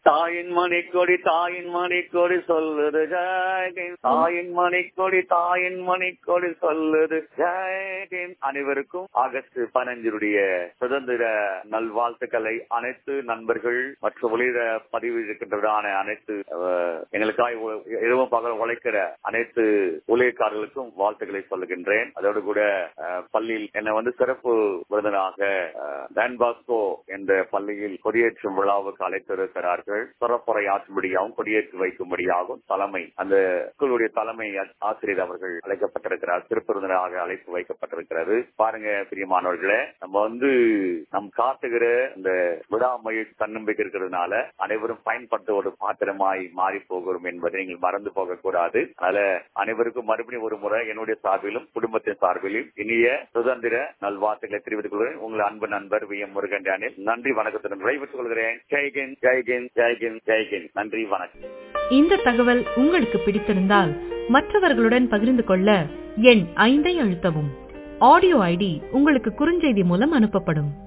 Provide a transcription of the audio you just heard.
தாயின் மணிக்கொடி தாயின் மணிக்கொடி சொல்லுது ஜெயகின் தாயின் மணிக்கொடி தாயின் மணிக்கொடி சொல்லுது ஜெயகின் அனைவருக்கும் ஆகஸ்ட் பதினஞ்சுடைய சுதந்திர நல்வாழ்த்துக்களை அனைத்து நண்பர்கள் மற்றும் ஒளிர பதிவு இருக்கின்றதான அனைத்து அஹ், எங்களுக்காக உ- இரவும் பகல் உழைக்கிற அனைத்து ஊழியக்காரர்களுக்கும் வாழ்த்துக்களை சொல்லுகின்றேன் அதோடு கூட அஹ், பள்ளியில் என்னை வந்து சிறப்பு விருந்தினராக அஹ், டான் பாஸ்கோ என்ற பள்ளியில் கொடியேற்றும் விழாவுக்கு அழைத்திருக்கிறார்கள் சிறப்புரை ஆற்றும்படியாகவும் கொடியேற்றி வைக்கும்படியாகவும் தலைமை அந்த ஸ்கூலுடைய தலைமை ஆ- ஆசிரியர் அவர்கள் அழைக்கப்பட்டிருக்கிறார் சிறப்பு விருந்தினராக அழைப்பு வைக்கப்பட்டிருக்கிறது பாருங்க பிரியமானவர்களே நம்ம வந்து நம் காட்டுகிற இந்த விடாமையை தன்னம்பிக்கை இருக்கிறதுனால அனைவரும் பயன்படுத்த ஒரு பாத்திரமாய் மாறி போகிறோம் என்பதை நீங்கள் மறந்து போக கூடாது அதனால அனைவருக்கும் மறுபடியும் ஒரு முறை என்னுடைய சார்பிலும் குடும்பத்தின் சார்பிலும் இனிய சுதந்திர நல்வாழ்த்துக்களை தெரிவித்துக் கொள்கிறேன் உங்கள் அன்பு நண்பர் வி எம் முருகன் டேனியல் நன்றி வணக்கத்துடன் விடைபெற்றுக் கொள்கிறேன் ஜெய்கின் ஜெய்கின் ஜெய்கின் ஜெய்கின் நன்றி வணக்கம் இந்த தகவல் உங்களுக்கு பிடித்திருந்தால் மற்றவர்களுடன் பகிர்ந்து கொள்ள எண் ஐந்தை அழுத்தவும் ஆடியோ ஐடி உங்களுக்கு குறுஞ்செய்தி மூலம் அனுப்பப்படும்